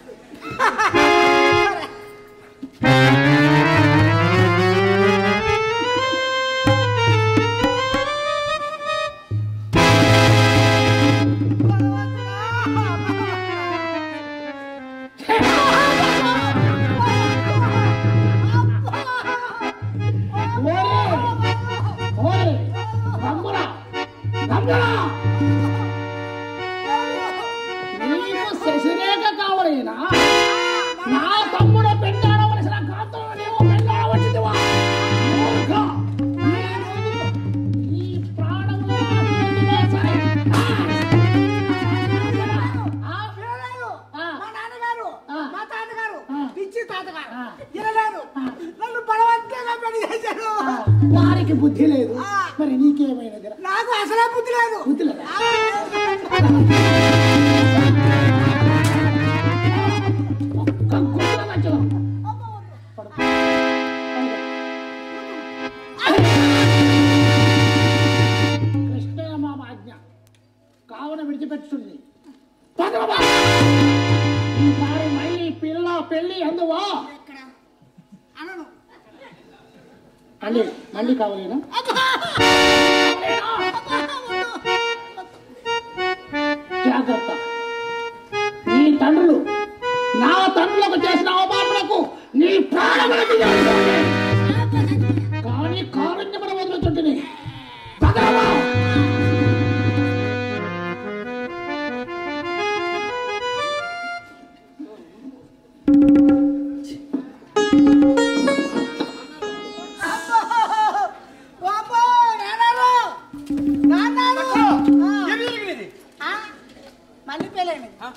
ఓరే రమ్మురా రమ్మురా నీకు శశిరేఖ కావలేనా నా తమ్ముడు పెళ్ళాడవలసిన కాంతో నీవు పెళ్ళాడవలసిందివా మూర్ఖ! ఈ రోజుతో ఈ ప్రాణములో అటువంటి వేసాయి. ఆ! వినలేదు. ఆ. మా నాన్నగారు ఆ. మా తాతగారు ఆ. పిచ్చి తాతగారు ఆ. వినలేదు నన్ను బలవంతంగా పెళ్లి చేశారు ఆ, వారికి బుద్ధి లేదు మరి నీకేమైనది నాకు అసలే బుద్ధి లేదు బుద్ధి లేదా ఒక్క గుర్తుల మధ్యలో పడుకో. కృష్ణయ్య మామ ఆజ్ఞ కావున విడిచిపెట్టుతుంది పదవా! ఈసారి మళ్ళీ పిల్ల పెళ్ళి అందువా అనను మళ్ళీ మళ్ళీ కావాలేనా జాగ్రత్త నీ తండ్రులు నా తండ్రులకు చేసిన అవమానములకు నీ ప్రాణములకు చేరుకోండి. కానీ కారుణ్యమును వదులుతుంటిని పదవా! వామ్మో, నాన్నారు నాన్నారు ఏమి జరిగినది ఆ, మళ్ళీ పెళ్ళైంది ఆ,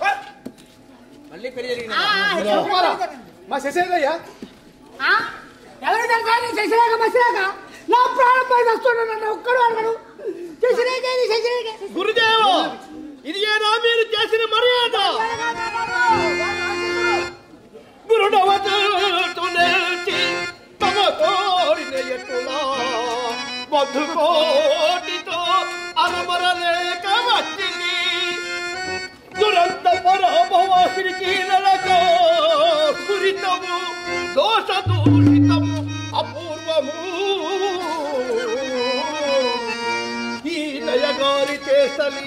మా శశయ్యా ఆ? ఎవరు తెలుసా నీ శశిరేఖ మసిరేఖ నా ప్రాణం పోయి వస్తున్నాడు నన్ను ఒక్కడు అడగడు శశిరేఖ ఇది శశిరేఖ గురుదేవ ఇది ఏనా మీరు చేసిన మర్యాద గురుడవతునేచి తమ తోడిన ఎట్టులా మధుకోటితో అనమరలేక వచ్చింది దురంత పరాభవాసినికి నరకో కురితము దోష దూషితము అపూర్వము ఈ నయగారి చేసలి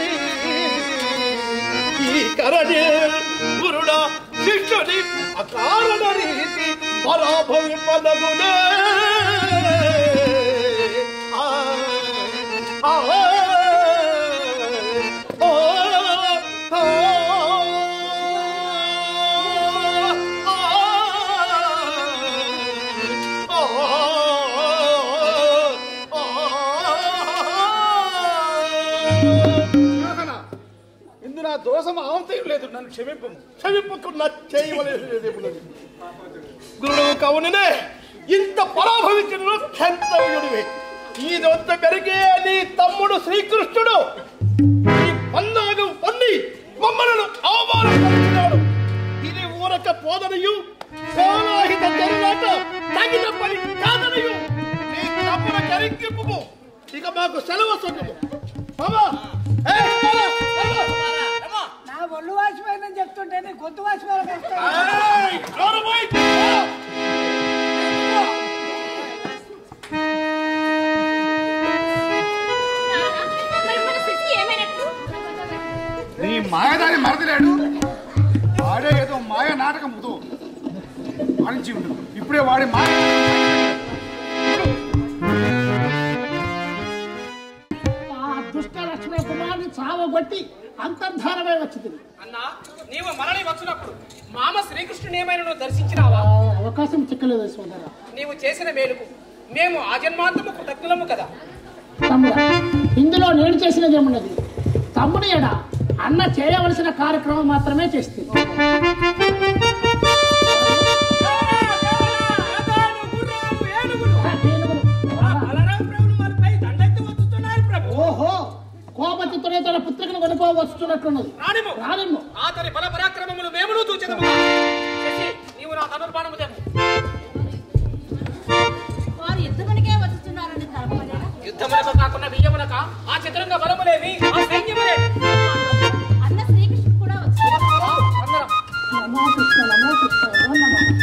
ఈ కరణే గురుడ శిష్యుని అకారణ రీతి పరాభవింపదగునే ఆ, ఆ, ఆ, ఆ, యోహన, ఇందు నా దోషం ఆవంతయం లేదు నన్ను క్షమింపు క్షమింపకుండా చేయవలేదు గురుడు కవుననే ఇంత పరాభవించిన క్షంతవ్యుడివి ఈ దొంత పెరిగే నీ తమ్ముడు శ్రీకృష్ణుడు ఈ పన్నాగం పన్ని మమ్మలను అవమానపరిచినాడు ఇది ఊరక పోదనయు కోలాహిత తరువాత తగిన పని కాదనయు నీ తమ్ముల కరింకింపు ఇక మాకు సెలవు సొక్కము బాబా ఏయ్, బాబా, బాబా. నా ఒళ్ళు వాసిపోయిందని చెప్తుంటే నీ గొంతు వాసిపోయాలి ఏయ్, నోరుమూయ్. మరి మన శశి ఏమైనట్టు నీ మాయదారి మరదలేడు వాడే ఏదో మాయ నాటకంతో ఆడించి ఉండు ఇప్పుడే వాడి మాయ ఆ దుష్ట లక్ష్మణ కుమారుని చావగొట్టి అంతర్ధానమై వచ్చింది అన్నా నీవు మరలి వచ్చినప్పుడు మామ శ్రీకృష్ణుని ఏమైనా నువ్వు దర్శించినావా అవకాశం చిక్కలేదు సోదర నీవు చేసిన మేలుకు మేము ఆ జన్మాంతము కృతజ్ఞులము కదా తమ్ముడు ఇందులో నేను చేసినది ఏమున్నది తమ్ముడు ఎడ అన్న చేయవలసిన కార్యక్రమం మాత్రమే చేస్తుంది ఓహో కోపచిత్తుడే తన పుత్రికను కొనుకో వస్తున్నట్లున్నది రానిము రానిమ్ము అతని బల పరాక్రమములు మేమును చూచెదము శశి నీవు నా ధనుర్బాణము తెమ్ము వారు యుద్ధమునికే వచ్చుతున్నారని తలపలేదా యుద్ధమునకు కాకుండా బియ్యమునక ఆ చిత్రంగా బలములేవి ఆ సైన్యములే అన్న శ్రీకృష్ణుడు కూడా వచ్చారు అందరం నమో కృష్ణ నమో కృష్ణ నమో నమః.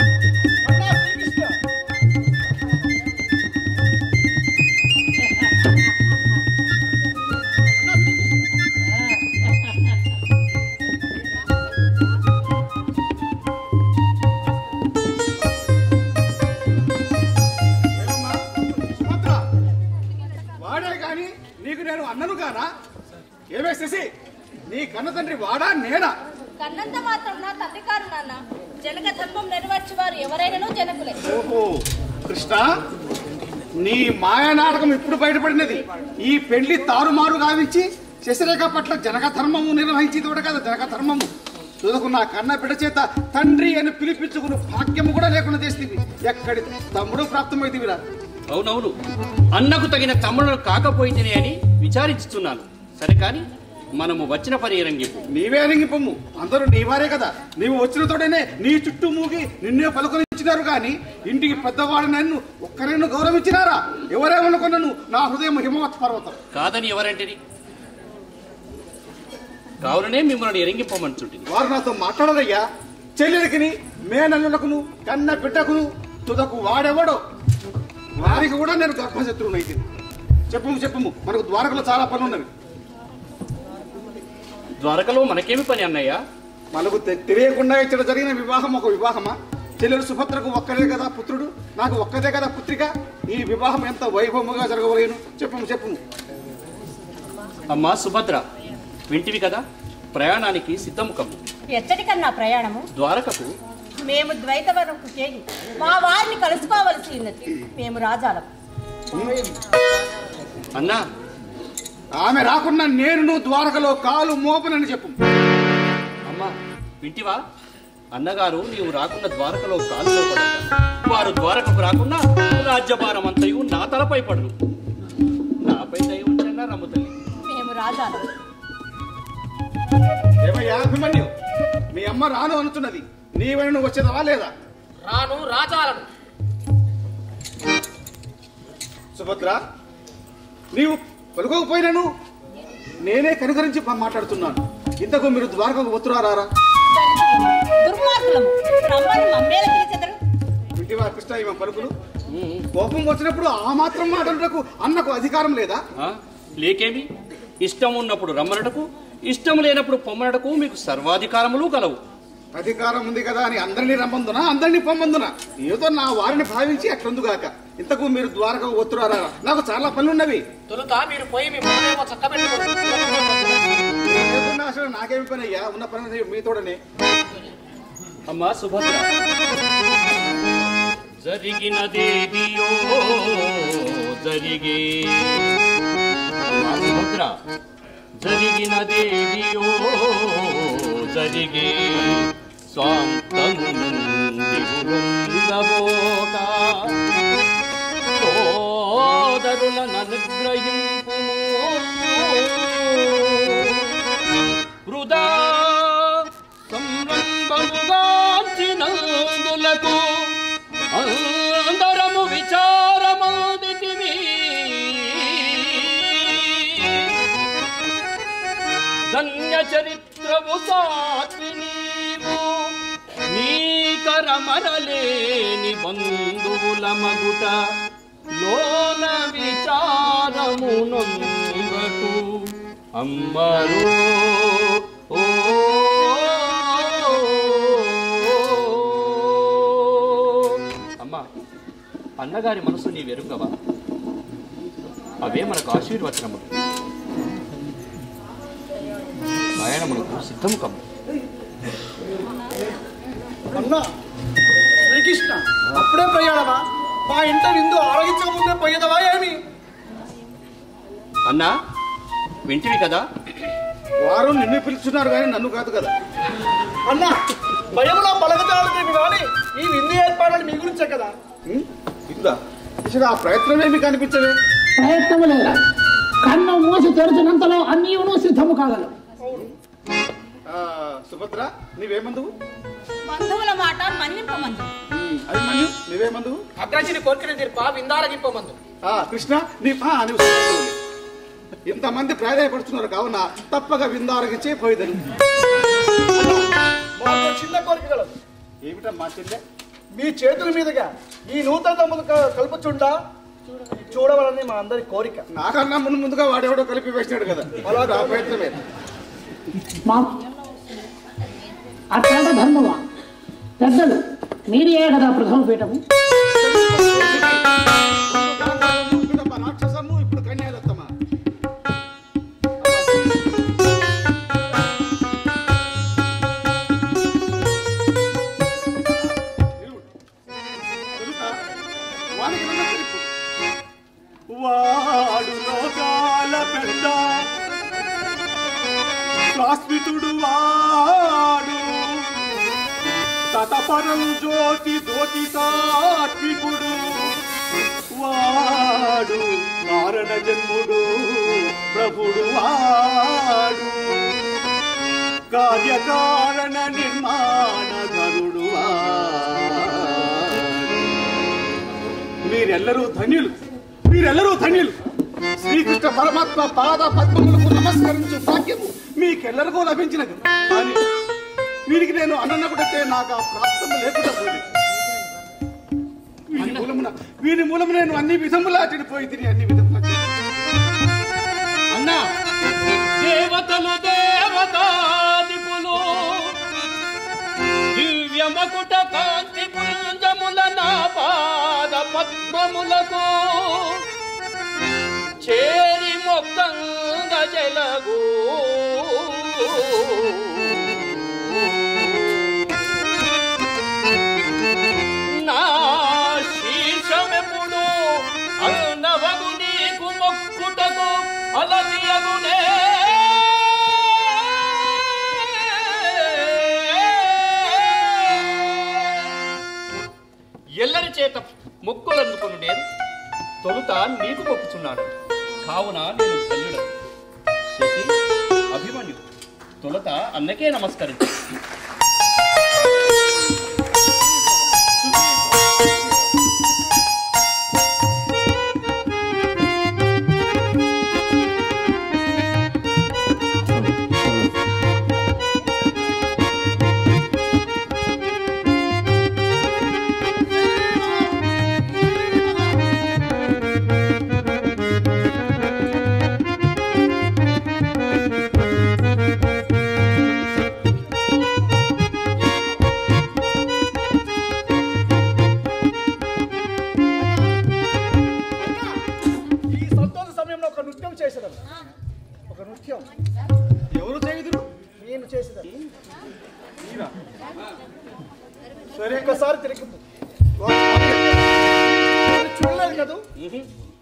ఏమమ్మా? సుభద్ర, వాడే కాని నీకు నేను అన్నను కానా ఏమే శశి నీ కన్న తండ్రి వాడా నేనా కన్నంత మాత్రం నా తండ్రి కారు నాన్న జనక ధర్మం నెరవేర్చి వారు ఎవరైనానూ జనకులే ఓహో కృష్ణ నీ మాయా నాటకం ఇప్పుడు బయటపడినది ఈ పెళ్లి తారుమారు గావించి శశిరేఖ పట్ల జనక ధర్మము నిర్వహించింది కూడా కదా జనక ధర్మము చూదకు నా కన్న బిడ్డ చేత తండ్రి అని పిలిపించుకుని భాగ్యము కూడా లేకుండా చేస్తుంది ఎక్కడి తమ్ముడు ప్రాప్తమైందివిరా అవునవును అన్నకు తగిన తమ్ముడు కాకపోయితేనే అని విచారించుతున్నాను సరే కానీ మనము వచ్చిన పని రంగిపు నీవే అరింగిపోము అందరూ నీవారే కదా నీవు వచ్చిన తోడనే నీ చుట్టూ మూగి నిన్నే పలుకరించినారు గాని ఇంటికి పెద్దవాడు నన్ను ఒక్కరిని గౌరవించినారా ఎవరేమనుకున్నాను నా హృదయం హిమవత్ పర్వతం కాదని ఎవరంటిది కావులనే మిమ్మల్ని ఎరింగిపోమనుచుంటుంది వారు నాతో మాట్లాడరయ్యా చెల్లెలకిని మేనల్లులకును కన్న బిడ్డకును తుదకు వాడెవడో వారికి కూడా నేను గర్భశత్రువును అయితే చెప్పము చెప్పము మనకు ద్వారకలో చాలా పనులు ఉన్నవి ద్వారకలో మనకేమి పని అన్నయ్య మనకు తె- తెలియకుండా ఇక్కడ జరిగిన వివాహం ఒక వివాహమా చెల్లెలు సుభద్రకు ఒక్కడే కదా పుత్రుడు నాకు ఒక్కదే కదా పుత్రిక ఈ వివాహం ఎంత వైభవముగా జరగవలేను చెప్పము చెప్పము అమ్మా సుభద్ర వింటివి కదా ప్రయాణానికి సిద్ధముఖం ఎచ్చటికన్నా ప్రయాణము ద్వారకకు మేము ద్వైతవరంకు చేరి మా వారిని కలుసుకోవలసి ఉన్నది మేము రాజాలం అన్నా ఆమె రాకున్నా నేను ద్వారకలో కాలు మోపనని చెప్పు అమ్మా వింటివా అన్నగారు నీవు రాకుండా ద్వారకలో కాలుకోపడట వారు ద్వారకకు రాకుండా రాజ్యభారం అంతయు నా తలపై పడును నాపై దయ ఉంచన్నా రమ్ము తల్లి మేము రాజాలు ఏమయ్యా అభిమన్యు మీ అమ్మ రాను అనుతున్నది నీవైనా నువ్వు వచ్చేదవా లేదా రాను రాజాలను సుభద్ర నీవు పలుకోకపోయినాను నేనే కనుకరించి ప- మాట్లాడుతున్నాను ఇంతకు మీరు ద్వారకకు ఒత్తురారా దుర్మార్గులము రమ్మని మమ్మేల పిలిచెదరు ఇంటివా కృష్ణ ఈమె పలుకులు కోపం వచ్చినప్పుడు ఆ మాత్రం మాటలకు అన్నకు అధికారం లేదా ఆ? లేకేమి ఇష్టం ఉన్నప్పుడు రమ్మనటకు ఇష్టం లేనప్పుడు పొమ్మనటకు మీకు సర్వాధికారములు కలవు అధికారం ఉంది కదా అని అందరినీ రమ్మందునా అందరినీ పొమ్మందునా ఏదో నా వారిని భావించి అట్లందుగాక ఇంతకు మీరు ద్వారకకు ఒత్తురారా నాకు చాలా పనులున్నవి తొలుత మీరు పోయి మీ మొదలేమో చక్కబెట్టుకోండి ఏదున్నా అసలు నాకేమి పని అయ్యా ఉన్న పని మీతోడనే అమ్మా సుభద్ర జరిగినదేదియో జరిగే అమ్మా సుభద్ర జరిగినదేదియో జరిగే స్వాంతమునందిగురుందబోగా సోదరుల ననుగ్రహింపు వృధా సంరంభముగాంచినందులకు అందరము విచారమాదితిమి ధన్య చరిత్రము సాత్వి నీవు నీకరమరలేని బంధువుల మగుట లోన విచారము నొంగకు అమ్మరు ఓ అమ్మా అన్నగారి మనసు నీ వెరుగవా అవే మనకు ఆశీర్వచనములు ప్రయాణములకు సిద్ధము కమ్ము అన్నా శ్రీకృష్ణ అప్పుడే ప్రయాణమా మా ఇంట విందు ఆరగించక ముందే పోయేదవా ఏమి అన్నా వింటివి కదా వారు నిన్ను పిలుచున్నారు కానీ నన్ను కాదు కదా అన్నా భయంలో పలకదాడదేమి కానీ ఈ విందు ఏర్పాట్లు మీ గురించే కదా ఇందా అసలు ఆ ప్రయత్నమేమి కనిపించవే ప్రయత్నము లేదా కన్ను మూసి తెరిచినంతలో అన్నీయును సిద్ధము కాగలవు ఆ, సుభద్ర నీవేమందువు బంధువుల మాట మన్నింపమందు అది మన్యు నీవేమందువు అగ్రజిని కోరికలు తీర్ప విందారగింపమందు ఆ, కృష్ణ నీ ఆ, నీవు సుభద్రవులే. ఇంతమంది ప్రాధాయపడుతున్నారు కావున తప్పక విందారగించే పోయిదని మాకు చిన్న కోరిక కలదు ఏమిటమ్మా చెల్లె మీ చేతుల మీదుగా ఈ నూతన దంపతులు క- కలుపుచుండా చూడవాలని మా అందరి కోరిక నాకన్నా ముందు ముందుగా వాడెవడో కలిపి వేసినాడు కదా అలా ఆ ప్రయత్నమే మా అట్లాంటి ధర్మమా పెద్దలు మీరే కదా ప్రథమ పీఠము రాక్షసము ఇప్పుడు కన్యాదత్తమా వాడు లోకాల పెద్ద శాశ్వతుడు వాడు తతపరం జ్యోతి జ్యోతి సాత్వికుడు వాడు కారణ జన్ముడు ప్రభుడు వాడు కార్యకారణ నిర్మాణ ధరుడు మీరెల్లరూ ధన్యులు మీరెల్లరూ ధన్యులు శ్రీకృష్ణ పరమాత్మ పాద పద్మములకు నమస్కరించు భాగ్యము మీకెల్లరికూ లభించినది కానీ వీరికి నేను అన్ననకుడతే నాకు ఆ ప్రాప్తము లేకుండా పోయింది వీరి మూలమున వీరి మూలము నేను అన్ని విధములా చెడిపోయి తిని అన్ని విధములా అన్నా దేవతలు దేవతాదిపులు దివ్యమకుట కాంతి పుంజముల నా పాద పద్మములకు చేరి మొక్కంగ జలగు నా శీర్షమెప్పుడు అన్నవగు నీకు మొక్కుటకు అలసియగునే ఎల్లరి చేత మొక్కులందుకుని నేను తొలుత నీకు మొక్కుచున్నాడు కావున నేను ధన్యుడు శశి అభిమన్యు తొలుత అన్నకే నమస్కరించు ఈ సంతోష సమయంలో ఒక నృత్యం చేసేదాను ఒక నృత్యం ఎవరు చేయుదురు నేను చేసేదాన్ని సరే ఒక్కసారి తిరిగి చూడలేదు కదా